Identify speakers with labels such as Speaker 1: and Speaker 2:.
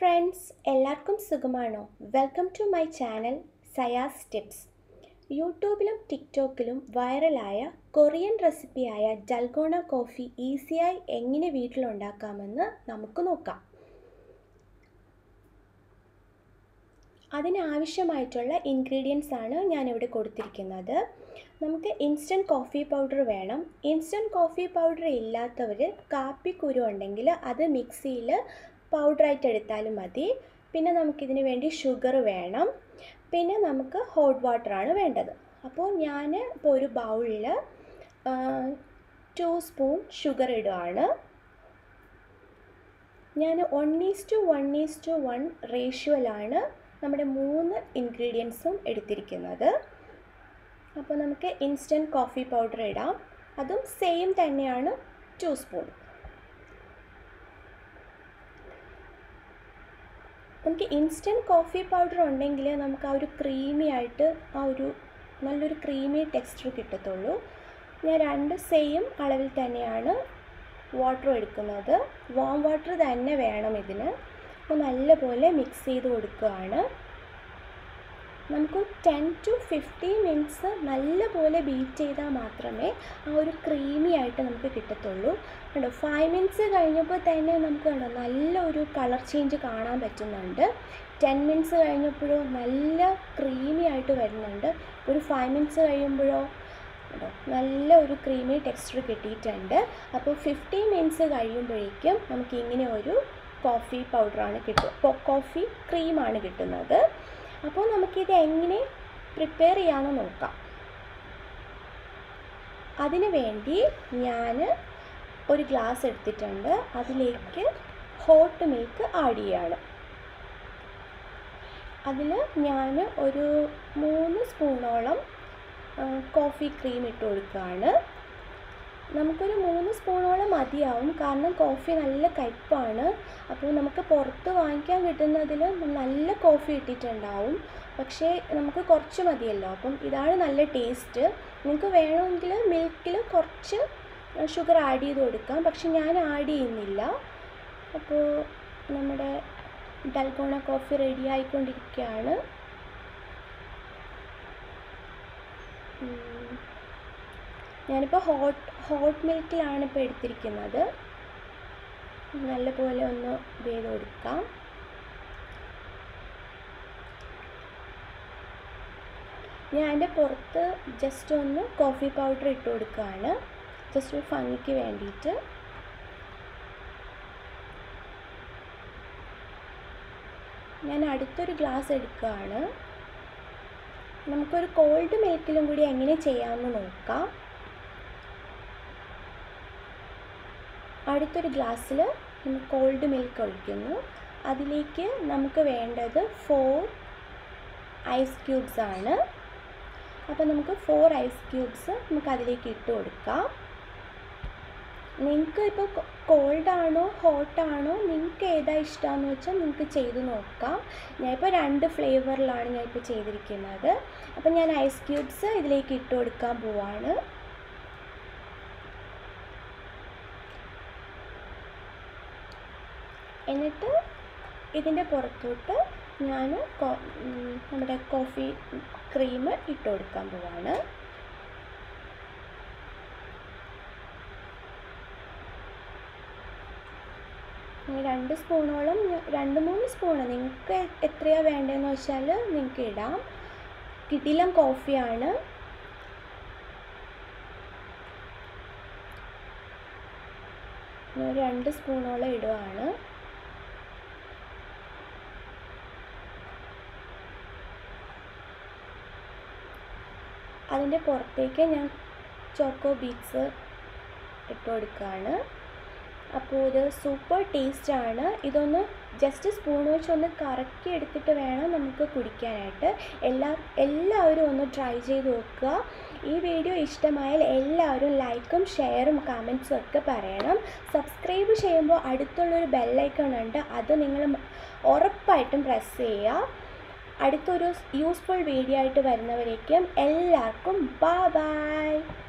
Speaker 1: friends എല്ലാവർക്കും സുഖമാണോ welcome to my channel സയാസ് ടിപ്സ് യൂട്യൂബിലും ടിക്ടോക്കിലും വൈറലായ കൊറിയൻ റെസിപ്പിയായ ഡൽഗോണ കോഫി ഈസിയായി എങ്ങനെ വീട്ടിലുണ്ടാക്കാമെന്ന് നമുക്ക് നോക്കാം അതിനാവശ്യമായിട്ടുള്ള ഇൻഗ്രീഡിയൻസ് ആണ് ഞാനിവിടെ കൊടുത്തിരിക്കുന്നത് നമുക്ക് ഇൻസ്റ്റൻറ്റ് കോഫി പൗഡർ വേണം ഇൻസ്റ്റൻറ്റ് കോഫി പൗഡർ ഇല്ലാത്തവർ കാപ്പിക്കുരു ഉണ്ടെങ്കിൽ അത് മിക്സിയിൽ പൗഡറായിട്ട് എടുത്താലും മതി പിന്നെ നമുക്കിതിന് വേണ്ടി ഷുഗർ വേണം പിന്നെ നമുക്ക് ഹോട്ട് വാട്ടറാണ് വേണ്ടത് അപ്പോൾ ഞാൻ ഇപ്പോൾ ഒരു ബൗളിൽ ടു സ്പൂൺ ഷുഗർ ഇടുകയാണ് ഞാൻ one is to one is to one റേഷ്യോയിലാണ് നമ്മുടെ മൂന്ന് ഇൻഗ്രീഡിയൻസും എടുത്തിരിക്കുന്നത് അപ്പോൾ നമുക്ക് ഇൻസ്റ്റൻറ്റ് കോഫി പൗഡർ ഇടാം അതും സെയിം തന്നെയാണ് ടു സ്പൂൺ നമുക്ക് ഇൻസ്റ്റൻറ്റ് കോഫി പൗഡർ ഉണ്ടെങ്കിൽ നമുക്ക് ആ ഒരു ക്രീമി ആയിട്ട് ആ ഒരു നല്ലൊരു ക്രീമി ടെക്സ്ചർ കിട്ടത്തുള്ളൂ ഞാൻ രണ്ട് സെയിം അളവിൽ തന്നെയാണ് വാട്ടർ എടുക്കുന്നത് വാം വാട്ടർ തന്നെ വേണം ഇതിന് അപ്പോൾ നല്ലപോലെ മിക്സ് ചെയ്ത് കൊടുക്കുകയാണ് നമുക്ക് ടെൻ ടു ഫിഫ്റ്റീൻ മിനിറ്റ്സ് നല്ലപോലെ ബീറ്റ് ചെയ്താൽ മാത്രമേ ആ ഒരു ക്രീമി ആയിട്ട് നമുക്ക് കിട്ടത്തുള്ളൂ കണ്ടോ ഫൈവ് മിനിറ്റ്സ് കഴിഞ്ഞപ്പോൾ തന്നെ നമുക്ക് കണ്ടോ നല്ല ഒരു കളർ ചേഞ്ച് കാണാൻ പറ്റുന്നുണ്ട് ടെൻ മിനിറ്റ്സ് കഴിഞ്ഞപ്പോഴോ നല്ല ക്രീമി ആയിട്ട് വരുന്നുണ്ട് ഒരു ഫൈവ് മിനിറ്റ്സ് കഴിയുമ്പോഴോ കേട്ടോ നല്ല ഒരു ക്രീമി ടെക്സ്ചർ കിട്ടിയിട്ടുണ്ട് അപ്പോൾ ഫിഫ്റ്റീൻ മിനിറ്റ്സ് കഴിയുമ്പോഴേക്കും നമുക്ക് ഇങ്ങനെ ഒരു കോഫി പൗഡറാണ് കിട്ടുക കോഫി ക്രീമാണ് കിട്ടുന്നത് അപ്പോൾ നമുക്കിത് എങ്ങനെ പ്രിപ്പയർ ചെയ്യാമെന്ന് നോക്കാം അതിന് വേണ്ടി ഞാൻ ഒരു ഗ്ലാസ് എടുത്തിട്ടുണ്ട് അതിലേക്ക് ഹോട്ട് മിൽക്ക് ആഡ് ചെയ്യാണ് അതിൽ ഞാൻ ഒരു മൂന്ന് സ്പൂണോളം കോഫി ക്രീം ഇട്ട് കൊടുക്കുകയാണ് നമുക്കൊരു മൂന്ന് സ്പൂണോളം മതിയാവും കാരണം കോഫി നല്ല കയ്പ്പാണ് അപ്പോൾ നമുക്ക് പുറത്ത് വാങ്ങിക്കാൻ കിട്ടുന്നതിൽ നല്ല കോഫി ഇട്ടിട്ടുണ്ടാവും പക്ഷേ നമുക്ക് കുറച്ച് മതിയല്ലോ അപ്പം ഇതാണ് നല്ല ടേസ്റ്റ് നിങ്ങൾക്ക് വേണമെങ്കിൽ മിൽക്കിൽ കുറച്ച് ഷുഗർ ആഡ് ചെയ്ത് കൊടുക്കാം പക്ഷെ ഞാൻ ആഡ് ചെയ്യുന്നില്ല അപ്പോൾ നമ്മുടെ ഡൽഗോണ കോഫി റെഡി ആയിക്കൊണ്ടിരിക്കുകയാണ് ഞാനിപ്പോൾ ഹോട്ട് ഹോട്ട് മിൽക്കിലാണ് ഇപ്പോൾ എടുത്തിരിക്കുന്നത് നല്ലപോലെ ഒന്ന് ചെയ്ത് കൊടുക്കാം ഞാൻ അതിൻ്റെ പുറത്ത് ജസ്റ്റ് ഒന്ന് കോഫി പൗഡർ ഇട്ട് കൊടുക്കുകയാണ് ജസ്റ്റ് ഒരു ഭംഗിക്ക് വേണ്ടിയിട്ട് ഞാൻ അടുത്തൊരു ഗ്ലാസ് എടുക്കുകയാണ് നമുക്കൊരു കോൾഡ് മിൽക്കിലും കൂടി എങ്ങനെ ചെയ്യാമെന്ന് നോക്കാം അടുത്തൊരു ഗ്ലാസ്സിൽ കോൾഡ് മിൽക്ക് ഒഴിക്കുന്നു അതിലേക്ക് നമുക്ക് വേണ്ടത് ഫോർ ഐസ് ക്യൂബ്സ് ആണ് അപ്പോൾ നമുക്ക് ഫോർ ഐസ് ക്യൂബ്സ് നമുക്ക് അതിലേക്ക് ഇട്ട് കൊടുക്കാം നിങ്ങൾക്ക് ഇപ്പോൾ കോൾഡാണോ ഹോട്ടാണോ നിങ്ങൾക്ക് ഏതാ ഇഷ്ടമെന്ന് വെച്ചാൽ നിങ്ങൾക്ക് ചെയ്ത് നോക്കാം ഞാനിപ്പോൾ രണ്ട് ഫ്ലേവറിലാണ് ഞാനിപ്പോൾ ചെയ്തിരിക്കുന്നത് അപ്പോൾ ഞാൻ ഐസ് ക്യൂബ്സ് ഇതിലേക്ക് ഇട്ട് കൊടുക്കാൻ പോവാണ് എന്നിട്ട് ഇതിൻ്റെ പുറത്തോട്ട് ഞാൻ നമ്മുടെ കോഫി ക്രീം ഇട്ട് കൊടുക്കാൻ പോവാണ് രണ്ട് സ്പൂണോളം രണ്ട് മൂന്ന് സ്പൂണ് നിങ്ങൾക്ക് എത്രയാണ് വേണ്ടതെന്ന് വെച്ചാൽ നിങ്ങൾക്ക് ഇടാം കിടിലം കോഫിയാണ് രണ്ട് സ്പൂണോളം ഇടുകയാണ് അതിൻ്റെ പുറത്തേക്ക് ഞാൻ ചോക്കോ ബീറ്റ്സ് ഇട്ട് കൊടുക്കുകയാണ് അപ്പോൾ ഇത് സൂപ്പർ ടേസ്റ്റാണ് ഇതൊന്ന് ജസ്റ്റ് സ്പൂൺ വെച്ച് ഒന്ന് കറക്കി എടുത്തിട്ട് വേണം നമുക്ക് കുടിക്കാനായിട്ട് എല്ലാ എല്ലാവരും ഒന്ന് ട്രൈ ചെയ്ത് നോക്കുക ഈ വീഡിയോ ഇഷ്ടമായാൽ എല്ലാവരും ലൈക്കും ഷെയറും കമൻസും ഒക്കെ പറയണം സബ്സ്ക്രൈബ് ചെയ്യുമ്പോൾ അടുത്തുള്ളൊരു ബെല്ലൈക്കൺ ഉണ്ട് അത് നിങ്ങൾ ഉറപ്പായിട്ടും പ്രസ് ചെയ്യുക അടുത്തൊരു യൂസ്ഫുൾ വീഡിയോ ആയിട്ട് വരുന്നവരേക്കും എല്ലാവർക്കും ബൈ ബൈ